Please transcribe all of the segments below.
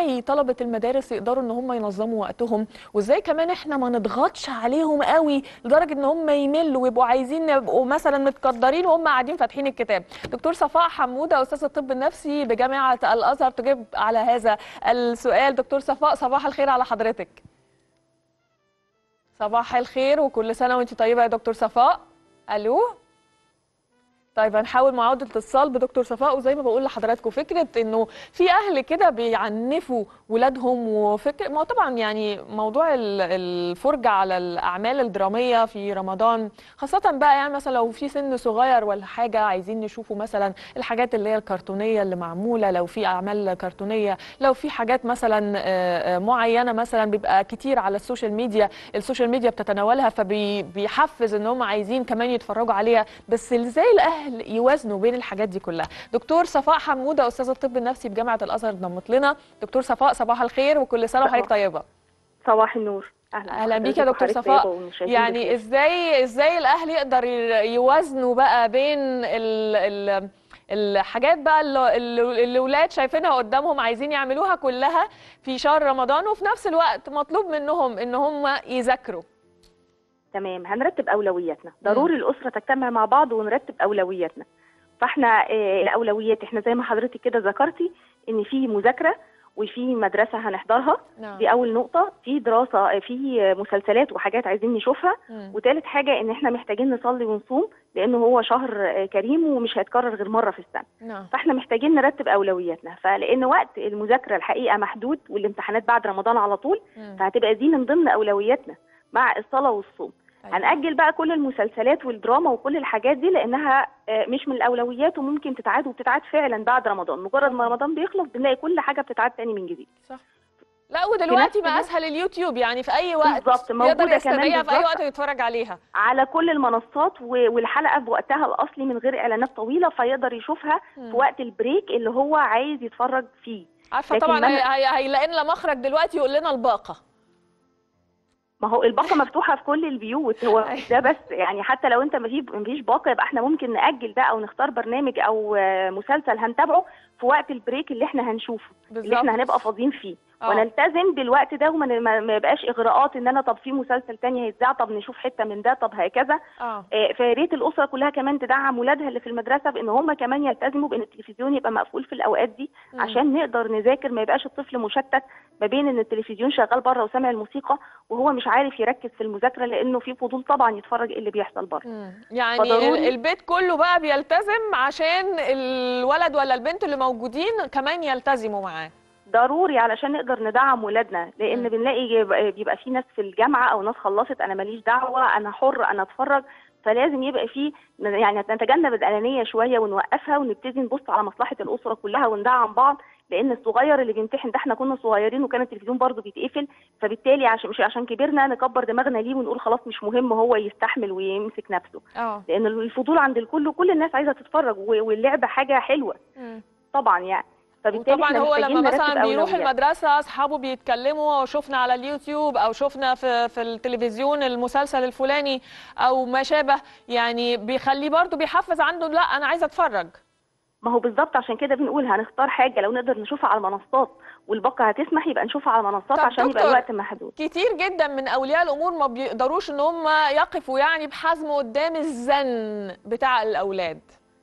ازاي طلبه المدارس يقدروا ان هم ينظموا وقتهم وازاي كمان احنا ما نضغطش عليهم قوي لدرجه ان هم يملوا ويبقوا عايزين يبقوا مثلا متقدرين وهم قاعدين فاتحين الكتاب دكتور صفاء حموده استاذ الطب النفسي بجامعه الازهر تجيب على هذا السؤال دكتور صفاء صباح الخير على حضرتك صباح الخير وكل سنه وانت طيبه يا دكتور صفاء الو طيب هنحاول معاودة الاتصال بدكتور صفاء وزي ما بقول لحضراتكم فكرة انه في اهل كده بيعنفوا ولادهم وفكر ما هو طبعا يعني موضوع ال- الفرجة على الاعمال الدرامية في رمضان خاصة بقى يعني مثلا لو في سن صغير ولا حاجة عايزين نشوفوا مثلا الحاجات اللي هي الكرتونية اللي معمولة لو في اعمال كرتونية لو في حاجات مثلا آه، آه، معينة مثلا بيبقى كتير على السوشيال ميديا السوشيال ميديا بتتناولها فبيحفز ان هم عايزين كمان يتفرجوا عليها بس ازاي الاهل يوازنوا بين الحاجات دي كلها دكتور صفاء حموده استاذ الطب النفسي بجامعه الازهر انضمت لنا دكتور صفاء صباح الخير وكل سنه وحضرتك طيبه صباح النور اهلا اهلا بيك يا بحضرتك دكتور وحضرتك صفاء طيبة والمشاهدين يعني بخير. ازاي ازاي الاهل يقدر ي- يوازنوا بقى بين ال ال الحاجات بقى اللي اللي الاولاد شايفينها قدامهم عايزين يعملوها كلها في شهر رمضان وفي نفس الوقت مطلوب منهم ان هم يذاكروا تمام هنرتب اولوياتنا ضروري الاسره تجتمع مع بعض ونرتب اولوياتنا فاحنا آه، الاولويات احنا زي ما حضرتك كده ذكرتي ان في مذاكره وفي مدرسه هنحضرها نعم دي اول نقطه في دراسه آه، في آه، مسلسلات وحاجات عايزين نشوفها مم. وتالت حاجه ان احنا محتاجين نصلي ونصوم لانه هو شهر آه، كريم ومش هيتكرر غير مره في السنه نعم فاحنا محتاجين نرتب اولوياتنا فلان وقت المذاكره الحقيقه محدود والامتحانات بعد رمضان على طول مم. فهتبقى دي من ضمن اولوياتنا مع الصلاه والصوم أيوة. هنأجل بقى كل المسلسلات والدراما وكل الحاجات دي لأنها آه، مش من الأولويات وممكن تتعاد وبتتعاد فعلا بعد رمضان مجرد ما رمضان بيخلص بنلاقي كل حاجة بتتعاد تاني من جديد صح لا ودلوقتي ما الوقت اسهل اليوتيوب يعني في اي وقت بالظبط، موجودة يقدر كمان يستدعيها في اي بالظبط. وقت ويتفرج عليها على كل المنصات و- والحلقة بوقتها الأصلي من غير إعلانات طويلة فيقدر يشوفها مم. في وقت البريك اللي هو عايز يتفرج فيه عارفه لكن طبعا ما- هي- هي- هيلاقي لنا مخرج دلوقتي يقول لنا الباقه ما هو الباقة مفتوحة في كل البيوت هو أيوة. ده بس يعني حتى لو انت مفيش مفيش باقة يبقى احنا ممكن نأجل ده او نختار برنامج او آه، مسلسل هنتابعه في وقت البريك اللي احنا هنشوفه اللي بالظبط احنا هنبقى فاضيين فيه آه. ونلتزم بالوقت ده وما ما- ما يبقاش اغراءات ان انا طب في مسلسل تاني هيتذاع طب نشوف حته من ده طب هكذا اه آه، فيا ريت الاسره كلها كمان تدعم ولادها اللي في المدرسه بان هم كمان يلتزموا بان التلفزيون يبقى مقفول في الاوقات دي مم. عشان نقدر نذاكر ما يبقاش الطفل مشتت ما بين ان التلفزيون شغال بره وسامع الموسيقى وهو مش عارف يركز في المذاكره لانه في فضول طبعا يتفرج ايه اللي بيحصل بره مم. يعني فضروري- ال- البيت كله بقى بيلتزم عشان الولد ولا البنت اللي موجودين كمان يلتزموا معاه ضروري علشان نقدر ندعم ولادنا لان مم. بنلاقي يبقى- بيبقى في ناس في الجامعه او ناس خلصت انا ماليش دعوه انا حر انا اتفرج فلازم يبقى في يعني نتجنب الانانيه شويه ونوقفها ونبتدي نبص على مصلحه الاسره كلها وندعم بعض لان الصغير اللي بيمتحن ده احنا كنا صغيرين وكان التلفزيون برضه بيتقفل فبالتالي عشان مش عشان كبرنا نكبر دماغنا ليه ونقول خلاص مش مهم هو يستحمل ويمسك نفسه اه لان الفضول عند الكل وكل الناس عايزه تتفرج و- واللعبه حاجه حلوه مم. طبعا يعني فبالتالي وطبعا احنا هو محتاجين لما نرتب مثلا بيروح أولويات. المدرسه اصحابه بيتكلموا او شفنا على اليوتيوب او شفنا في في التلفزيون المسلسل الفلاني او ما شابه يعني بيخليه برضه بيحفز عنده لا انا عايزه اتفرج ما هو بالظبط عشان كده بنقول هنختار حاجه لو نقدر نشوفها على المنصات والباقه هتسمح يبقى نشوفها على المنصات طب عشان يبقى دكتور، الوقت محدود كتير جدا من اولياء الامور ما بيقدروش ان هم يقفوا يعني بحزم قدام الزن بتاع الاولاد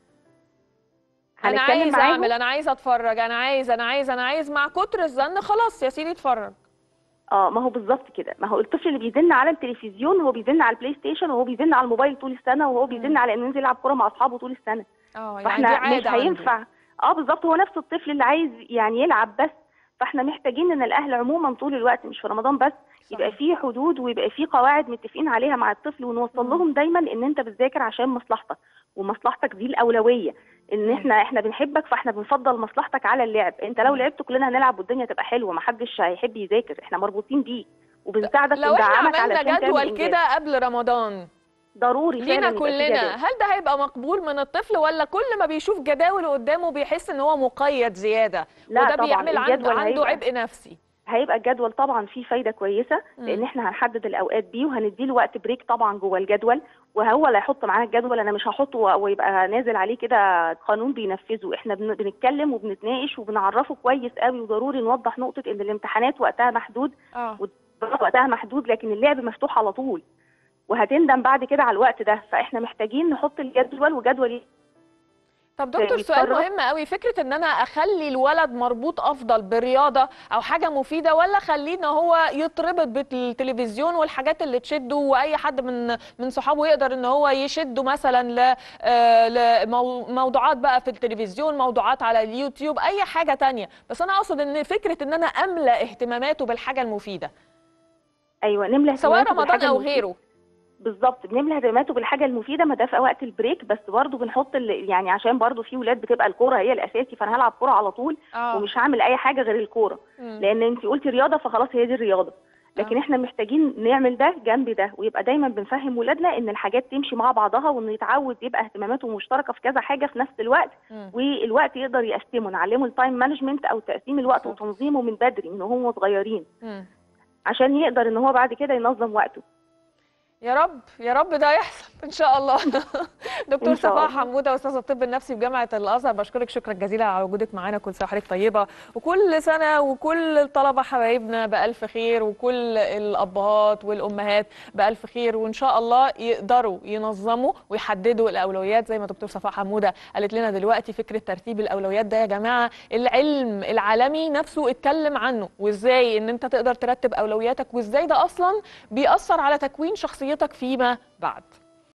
انا هنتكلم عايز معاهم اعمل انا عايز اتفرج انا عايز انا عايز انا عايز مع كتر الزن خلاص يا سيدي اتفرج اه ما هو بالظبط كده ما هو الطفل اللي بيزن على التلفزيون هو بيزن على البلاي ستيشن وهو بيزن على الموبايل طول السنه وهو بيزن على انه ينزل يلعب كوره مع اصحابه طول السنه اه يعني دي فاحنا مش عاده عنده. هينفع اه بالظبط هو نفس الطفل اللي عايز يعني يلعب بس فاحنا محتاجين ان الاهل عموما طول الوقت مش في رمضان بس يبقى صحيح. في حدود ويبقى في قواعد متفقين عليها مع الطفل ونوصل مم. لهم دايما ان انت بتذاكر عشان مصلحتك ومصلحتك دي الاولويه ان مم. احنا احنا بنحبك فاحنا بنفضل مصلحتك على اللعب انت لو مم. لعبت كلنا هنلعب والدنيا تبقى حلوه محدش هيحب يذاكر احنا مربوطين بيك وبنساعدك لو احنا وندعمك عملنا علشان تعمل جدول إنجاز. كده قبل رمضان ضروري فعلا لينا يبقى في كلنا جدول. هل ده هيبقى مقبول من الطفل ولا كل ما بيشوف جداول قدامه بيحس ان هو مقيد زياده لا وده طبعا بيعمل عنده الجدول عنده هيبقى- عبء نفسي هيبقى الجدول طبعا فيه فايده كويسه مم. لان احنا هنحدد الاوقات بيه وهنديله وقت بريك طبعا جوه الجدول وهو اللي هيحط معانا الجدول انا مش هحطه ويبقى نازل عليه كده قانون بينفذه احنا بن- بنتكلم وبنتناقش وبنعرفه كويس قوي وضروري نوضح نقطه ان الامتحانات وقتها محدود اه والدراسة وقتها محدود لكن اللعب مفتوح على طول وهتندم بعد كده على الوقت ده فاحنا محتاجين نحط الجدول وجدول طب دكتور سؤال يتصرف. مهم قوي فكره ان انا اخلي الولد مربوط افضل برياضه او حاجه مفيده ولا اخليه ان هو يتربط بالتلفزيون والحاجات اللي تشده واي حد من من صحابه يقدر ان هو يشده مثلا ل آه، لموضوعات بقى في التلفزيون موضوعات على اليوتيوب اي حاجه تانية بس انا اقصد ان فكره ان انا املى اهتماماته بالحاجه المفيده ايوه نملى سواء اهتماماته رمضان بالحاجة او المفيدة. غيره بالظبط بنملى اهتماماته بالحاجه المفيده ما ده في وقت البريك بس برضه بنحط ال- يعني عشان برضه في ولاد بتبقى الكوره هي الاساسي فانا هلعب كوره على طول اه ومش هعمل اي حاجه غير الكوره مم. لان انت قلتي رياضه فخلاص هي دي الرياضه لكن آه. احنا محتاجين نعمل ده جنب ده ويبقى دايما بنفهم ولادنا ان الحاجات تمشي مع بعضها وانه يتعود يبقى اهتماماته مشتركه في كذا حاجه في نفس الوقت مم. والوقت يقدر يقسمه نعلمه التايم مانجمنت او تقسيم الوقت بالظبط. وتنظيمه من بدري من هم صغيرين مم. عشان يقدر ان هو بعد كده ينظم وقته يا رب يا رب ده يحصل ان شاء الله دكتور إن شاء صفاء الله. حموده استاذ الطب النفسي بجامعه الازهر بشكرك شكرا جزيلا على وجودك معانا كل سنه وحضرتك طيبه وكل سنه وكل الطلبه حبايبنا بالف خير وكل الابهات والامهات بالف خير وان شاء الله يقدروا ينظموا ويحددوا الاولويات زي ما دكتور صفاء حموده قالت لنا دلوقتي فكره ترتيب الاولويات ده يا جماعه العلم العالمي نفسه اتكلم عنه وازاي ان انت تقدر ترتب اولوياتك وازاي ده اصلا بيأثر على تكوين شخصيتك فيما بعد